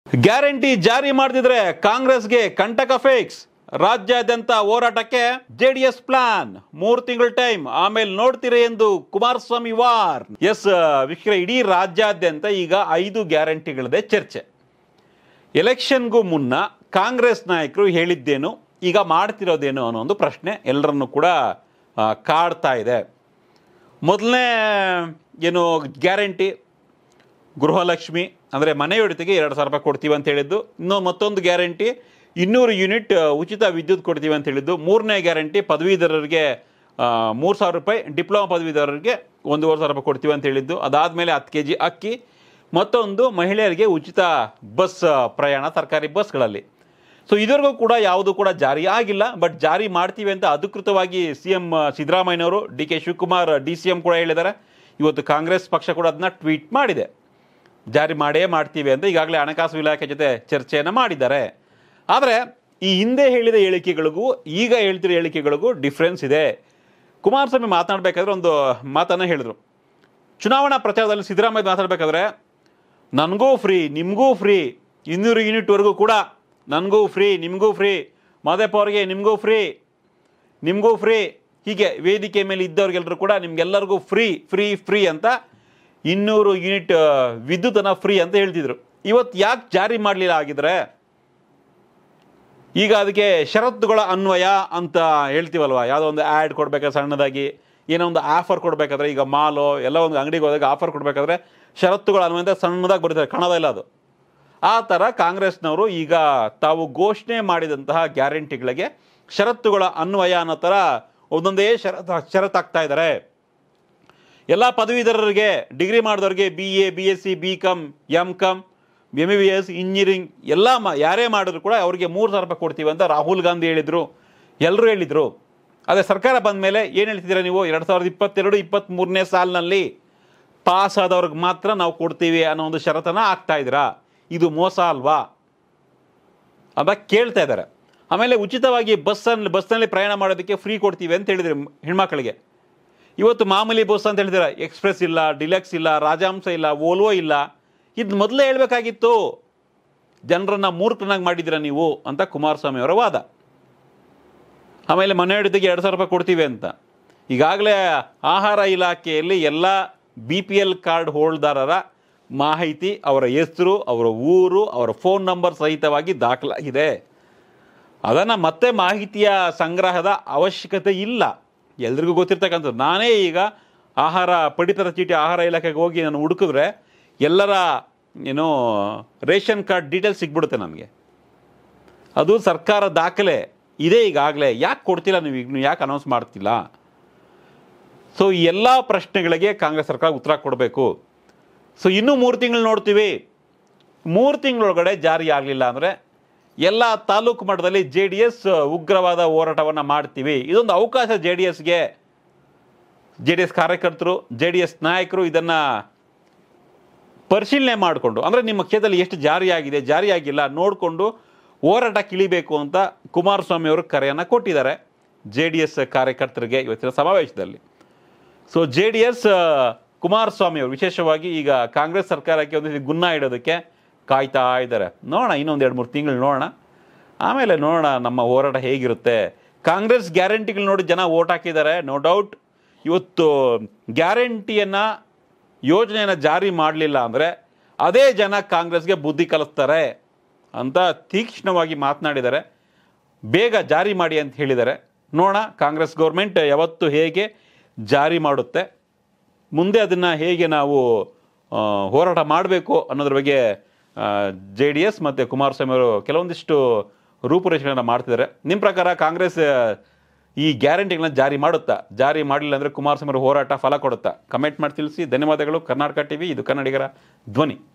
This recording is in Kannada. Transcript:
ಗ್ಯಾರಂಟಿ ಜಾರಿ ಮಾಡದಿದ್ರೆ ಕಾಂಗ್ರೆಸ್ಗೆ ಕಂಟಕ ಫಿಕ್ಸ್ ರಾಜ್ಯಾದ್ಯಂತ ಹೋರಾಟಕ್ಕೆ ಜೆಡಿಎಸ್ ಪ್ಲಾನ್ ಮೂರು ತಿಂಗಳ ಟೈಮ್ ಆಮೇಲೆ ನೋಡ್ತೀರಿ ಎಂದು ಕುಮಾರಸ್ವಾಮಿ ವಾರ್ ಎಸ್ ವೀಕ್ಷಕರೇ ಇಡೀ ರಾಜ್ಯಾದ್ಯಂತ ಈಗ ಐದು ಗ್ಯಾರಂಟಿಗಳದೆ ಚರ್ಚೆ ಎಲೆಕ್ಷನ್ಗೂ ಮುನ್ನ ಕಾಂಗ್ರೆಸ್ ನಾಯಕರು ಹೇಳಿದ್ದೇನು ಈಗ ಮಾಡ್ತಿರೋದೇನು ಅನ್ನೋ ಒಂದು ಪ್ರಶ್ನೆ ಎಲ್ಲರನ್ನು ಕೂಡ ಆ, ಕಾಡ್ತಾ ಇದೆ ಮೊದಲನೇ ಏನು ಗ್ಯಾರಂಟಿ ಗೃಹಲಕ್ಷ್ಮಿ ಅಂದರೆ ಮನೆಯೊಡತಿಗೆ ಎರಡು ಸಾವಿರ ರೂಪಾಯಿ ಕೊಡ್ತೀವಿ ಅಂತ ಹೇಳಿದ್ದು ಇನ್ನು ಮತ್ತೊಂದು ಗ್ಯಾರಂಟಿ ಇನ್ನೂರು ಯೂನಿಟ್ ಆ, ಉಚಿತ ವಿದ್ಯುತ್ ಕೊಡ್ತೀವಿ ಅಂತ ಹೇಳಿದ್ದು ಮೂರನೇ ಗ್ಯಾರಂಟಿ ಪದವೀಧರರಿಗೆ ಮೂರು ಸಾವಿರ ರೂಪಾಯಿ ಡಿಪ್ಲೊಮಾ ಪದವೀಧರರಿಗೆ ಒಂದೂವರೆ ಸಾವಿರ ರೂಪಾಯಿ ಕೊಡ್ತೀವಿ ಅಂತ ಹೇಳಿದ್ದು ಅದಾದಮೇಲೆ ಹತ್ತು ಕೆ ಜಿ ಅಕ್ಕಿ ಮತ್ತೊಂದು ಮಹಿಳೆಯರಿಗೆ ಉಚಿತ ಬಸ್ ಆ, ಪ್ರಯಾಣ ಸರ್ಕಾರಿ ಬಸ್ಗಳಲ್ಲಿ ಸೊ ಇದುವರೆಗೂ ಕೂಡ ಯಾವುದು ಕೂಡ ಜಾರಿ ಆಗಿಲ್ಲ ಬಟ್ ಜಾರಿ ಮಾಡ್ತೀವಿ ಅಂತ ಅಧಿಕೃತವಾಗಿ ಸಿ ಎಂ ಸಿದ್ದರಾಮಯ್ಯನವರು D K Shivakumar D C M ಕೂಡ ಹೇಳಿದ್ದಾರೆ ಇವತ್ತು ಕಾಂಗ್ರೆಸ್ ಪಕ್ಷ ಕೂಡ ಅದನ್ನ ಟ್ವೀಟ್ ಮಾಡಿದೆ ಜಾರಿ ಮಾಡೇ ಮಾಡ್ತೀವಿ ಅಂತ ಈಗಾಗಲೇ ಹಣಕಾಸು ಇಲಾಖೆ ಜೊತೆ ಚರ್ಚೆಯನ್ನು ಮಾಡಿದ್ದಾರೆ ಆದರೆ ಈ ಹಿಂದೆ ಹೇಳಿದ ಹೇಳಿಕೆಗಳಿಗೂ ಈಗ ಹೇಳ್ತಿರೋ ಹೇಳಿಕೆಗಳಿಗೂ ಡಿಫ್ರೆನ್ಸ್ ಇದೆ ಕುಮಾರಸ್ವಾಮಿ ಮಾತನಾಡಬೇಕಾದ್ರೆ ಒಂದು ಮಾತನ್ನು ಹೇಳಿದರು ಚುನಾವಣಾ ಪ್ರಚಾರದಲ್ಲಿ ಸಿದ್ದರಾಮಯ್ಯ ಮಾತಾಡಬೇಕಾದ್ರೆ ನನಗೂ ಫ್ರೀ ನಿಮಗೂ ಫ್ರೀ ಇನ್ನೂರು ಯೂನಿಟ್ವರೆಗೂ ಕೂಡ ನನಗೂ ಫ್ರೀ ನಿಮಗೂ ಫ್ರೀ ಮಾದೇಪ ಅವ್ರಿಗೆ ನಿಮಗೂ ಫ್ರೀ ನಿಮಗೂ ಫ್ರೀ ಹೀಗೆ ವೇದಿಕೆ ಮೇಲೆ ಇದ್ದವ್ರಿಗೆಲ್ಲರೂ ಕೂಡ ನಿಮ್ಗೆಲ್ಲರಿಗೂ ಫ್ರೀ ಫ್ರೀ ಫ್ರೀ ಅಂತ ಇನ್ನೂರು ಯೂನಿಟ್ ವಿದ್ಯುತ್ತನ್ನು ಫ್ರೀ ಅಂತ ಹೇಳ್ತಿದ್ರು ಇವತ್ತು ಯಾಕೆ ಜಾರಿ ಮಾಡಲಿಲ್ಲ ಆಗಿದ್ರೆ ಈಗ ಅದಕ್ಕೆ ಷರತ್ತುಗಳ ಅನ್ವಯ ಅಂತ ಹೇಳ್ತೀವಲ್ವ ಯಾವುದೋ ಒಂದು ಆ್ಯಡ್ ಕೊಡಬೇಕಾದ್ರೆ ಸಣ್ಣದಾಗಿ ಏನೋ ಒಂದು ಆಫರ್ ಕೊಡಬೇಕಾದ್ರೆ ಈಗ ಮಾಲು ಎಲ್ಲ ಒಂದು ಅಂಗಡಿಗೆ ಹೋದಾಗ ಆಫರ್ ಕೊಡಬೇಕಾದ್ರೆ ಷರತ್ತುಗಳ ಅನ್ವಯ ಅಂತ ಸಣ್ಣದಾಗಿ ಬರೀತಾರೆ ಕಾಣೋದೇ ಇಲ್ಲ ಅದು ಆ ಥರ ಕಾಂಗ್ರೆಸ್ನವರು ಈಗ ತಾವು ಘೋಷಣೆ ಮಾಡಿದಂತಹ ಗ್ಯಾರಂಟಿಗಳಿಗೆ ಷರತ್ತುಗಳ ಅನ್ವಯ ಅನ್ನೋ ಥರ ಒಂದೊಂದೇ ಷರತ್ತು ಷರತ್ತಾಗ್ತಾ ಇದ್ದಾರೆ ಎಲ್ಲ ಪದವೀಧರರಿಗೆ ಡಿಗ್ರಿ ಮಾಡಿದವ್ರಿಗೆ B A B S C B com M com M B B S engineering ಎಲ್ಲ ಮ ಯಾರೇ ಮಾಡಿದ್ರು ಕೂಡ ಅವರಿಗೆ ಮೂರು ಸಾವಿರ ರೂಪಾಯಿ ಕೊಡ್ತೀವಿ ಅಂತ ರಾಹುಲ್ ಗಾಂಧಿ ಹೇಳಿದರು ಎಲ್ಲರೂ ಹೇಳಿದರು ಅದೇ ಸರ್ಕಾರ ಬಂದ ಮೇಲೆ ಏನು ಹೇಳ್ತಿದ್ದೀರಾ ನೀವು ಎರಡು ಸಾವಿರದ ಇಪ್ಪತ್ತೆರಡು ಇಪ್ಪತ್ತ್ಮೂರನೇ ಸಾಲಿನಲ್ಲಿ ಪಾಸ್ ಆದವ್ರಿಗೆ ಮಾತ್ರ ನಾವು ಕೊಡ್ತೀವಿ ಅನ್ನೋ ಒಂದು ಷರತ್ತನ್ನು ಹಾಕ್ತಾ ಇದ್ದೀರಾ ಇದು ಮೋಸ ಅಲ್ವಾ ಅಂತ ಕೇಳ್ತಾ ಇದ್ದಾರೆ ಆಮೇಲೆ ಉಚಿತವಾಗಿ ಬಸ್ಸಲ್ಲಿ ಬಸ್ನಲ್ಲಿ ಪ್ರಯಾಣ ಮಾಡೋದಕ್ಕೆ ಫ್ರೀ ಕೊಡ್ತೀವಿ ಅಂತ ಹೇಳಿದ್ರು ಹೆಣ್ಮಕ್ಳಿಗೆ ಇವತ್ತು ಮಾಮೂಲಿ ಬಸ್ ಅಂತ ಹೇಳಿದ್ರೆ ಎಕ್ಸ್ಪ್ರೆಸ್ ಇಲ್ಲ ಡಿಲೆಕ್ಸ್ ಇಲ್ಲ ರಾಜಹಂಸ ಇಲ್ಲ ಓಲ್ವೋ ಇಲ್ಲ ಇದು ಮೊದಲೇ ಹೇಳಬೇಕಾಗಿತ್ತು ಜನರನ್ನ ಮೂರ್ಖನಾಗಿ ಮಾಡಿದ್ದೀರಾ ನೀವು ಅಂತ ಕುಮಾರಸ್ವಾಮಿ ಅವರ ವಾದ ಆಮೇಲೆ ಮನೆ ಹಿಡಿದಿಗೆ ಎರಡು ಸಾವಿರ ರೂಪಾಯಿ ಕೊಡ್ತೀವಿ ಅಂತ ಈಗಾಗಲೇ ಆಹಾರ ಇಲಾಖೆಯಲ್ಲಿ ಎಲ್ಲ ಬಿ ಪಿ ಎಲ್ ಕಾರ್ಡ್ ಹೋಲ್ಡರರ ಮಾಹಿತಿ ಅವರ ಹೆಸರು ಅವರ ಊರು ಅವರ ಫೋನ್ ನಂಬರ್ ಸಹಿತವಾಗಿ ದಾಖಲಾಗಿದೆ ಅದನ್ನು ಮತ್ತೆ ಮಾಹಿತಿಯ ಸಂಗ್ರಹದ ಅವಶ್ಯಕತೆ ಇಲ್ಲ ಎಲ್ರಿಗೂ ಗೊತ್ತಿರ್ತಕ್ಕಂಥದ್ದು ನಾನೇ ಈಗ ಆಹಾರ ಪಡಿತರ ಚೀಟಿ ಆಹಾರ ಇಲಾಖೆಗೆ ಹೋಗಿ ನಾನು ಹುಡುಕಿದ್ರೆ ಎಲ್ಲರ ಏನೋ ರೇಷನ್ ಕಾರ್ಡ್ ಡೀಟೇಲ್ಸ್ ಸಿಗ್ಬಿಡುತ್ತೆ ನನಗೆ ಅದು ಸರ್ಕಾರ ದಾಖಲೆ ಇದೆ ಈಗಾಗಲೇ ಯಾಕೆ ಕೊಡ್ತಿಲ್ಲ ನೀವು ಈಗ ಯಾಕೆ ಅನೌನ್ಸ್ ಮಾಡ್ತಿಲ್ಲ ಸೊ ಈ ಎಲ್ಲ ಪ್ರಶ್ನೆಗಳಿಗೆ ಕಾಂಗ್ರೆಸ್ ಸರ್ಕಾರ ಉತ್ತರ ಕೊಡಬೇಕು ಸೊ ಇನ್ನೂ ಮೂರು ತಿಂಗಳು ನೋಡ್ತೀವಿ ಮೂರು ತಿಂಗಳೊಳಗಡೆ ಜಾರಿ ಆಗಲಿಲ್ಲ ಅಂದರೆ ಎಲ್ಲ ತಾಲೂಕು ಮಟ್ಟದಲ್ಲಿ ಜೆ ಡಿ ಎಸ್ ಉಗ್ರವಾದ ಹೋರಾಟವನ್ನು ಮಾಡ್ತೀವಿ ಇದೊಂದು ಅವಕಾಶ ಜೆ ಡಿ ಎಸ್ಗೆ ಜೆ ಡಿ ಎಸ್ ಕಾರ್ಯಕರ್ತರು ಜೆ ಡಿ ಎಸ್ ನಾಯಕರು ಇದನ್ನು ಪರಿಶೀಲನೆ ಮಾಡಿಕೊಂಡು ಅಂದರೆ ನಿಮ್ಮ ಕ್ಷೇತ್ರದಲ್ಲಿ ಎಷ್ಟು ಜಾರಿಯಾಗಿದೆ ಜಾರಿಯಾಗಿಲ್ಲ ನೋಡಿಕೊಂಡು ಹೋರಾಟ ಕಿಳಿಬೇಕು ಅಂತ ಕುಮಾರಸ್ವಾಮಿ ಅವರು ಕರೆಯನ್ನು ಕೊಟ್ಟಿದ್ದಾರೆ ಜೆ ಡಿ ಎಸ್ ಕಾರ್ಯಕರ್ತರಿಗೆ ಇವತ್ತಿನ ಸಮಾವೇಶದಲ್ಲಿ so J D S Kumaraswamy ಅವರು ವಿಶೇಷವಾಗಿ ಈಗ ಕಾಂಗ್ರೆಸ್ ಸರ್ಕಾರಕ್ಕೆ ಒಂದು ರೀತಿ ಗುನ್ನ ಇಡೋದಕ್ಕೆ ಕಾಯ್ತಾ ಇದ್ದಾರೆ ನೋಡೋಣ ಇನ್ನೊಂದು ಎರಡು ಮೂರು ತಿಂಗಳು ನೋಡೋಣ ಆಮೇಲೆ ನೋಡೋಣ ನಮ್ಮ ಹೋರಾಟ ಹೇಗಿರುತ್ತೆ ಕಾಂಗ್ರೆಸ್ ಗ್ಯಾರಂಟಿಗಳು ನೋಡಿ ಜನ ಓಟ್ ಹಾಕಿದ್ದಾರೆ ನೋ ಡೌಟ್ ಇವತ್ತು ಗ್ಯಾರಂಟಿಯನ್ನು ಯೋಜನೆಯನ್ನು ಜಾರಿ ಮಾಡಲಿಲ್ಲ ಅಂದರೆ ಅದೇ ಜನ ಕಾಂಗ್ರೆಸ್ಗೆ ಬುದ್ಧಿ ಕಲಿಸ್ತಾರೆ ಅಂತ ತೀಕ್ಷ್ಣವಾಗಿ ಮಾತನಾಡಿದ್ದಾರೆ ಬೇಗ ಜಾರಿ ಮಾಡಿ ಅಂತ ಹೇಳಿದ್ದಾರೆ ನೋಡೋಣ ಕಾಂಗ್ರೆಸ್ ಗೌರ್ಮೆಂಟ್ ಯಾವತ್ತು ಹೇಗೆ ಜಾರಿ ಮಾಡುತ್ತೆ ಮುಂದೆ ಅದನ್ನು ಹೇಗೆ ನಾವು ಆ, ಹೋರಾಟ ಮಾಡಬೇಕು ಅನ್ನೋದ್ರ ಬಗ್ಗೆ ಜೆ ಡಿ ಎಸ್ ಮತ್ತು ಕುಮಾರಸ್ವಾಮಿ ಅವರು ಕೆಲವೊಂದಿಷ್ಟು ರೂಪುರೇಷೆಗಳನ್ನು ಮಾಡ್ತಿದ್ದಾರೆ ನಿಮ್ಮ ಪ್ರಕಾರ ಕಾಂಗ್ರೆಸ್ ಆ, ಈ ಗ್ಯಾರಂಟಿಗಳನ್ನ ಜಾರಿ ಮಾಡುತ್ತಾ ಜಾರಿ ಮಾಡಲಿಲ್ಲ ಅಂದರೆ ಕುಮಾರಸ್ವಾಮಿ ಅವರ ಹೋರಾಟ ಫಲ ಕೊಡುತ್ತಾ ಕಮೆಂಟ್ ಮಾಡಿ ತಿಳಿಸಿ ಧನ್ಯವಾದಗಳು ಕರ್ನಾಟಕ ಟಿವಿ ಇದು ಕನ್ನಡಿಗರ ಧ್ವನಿ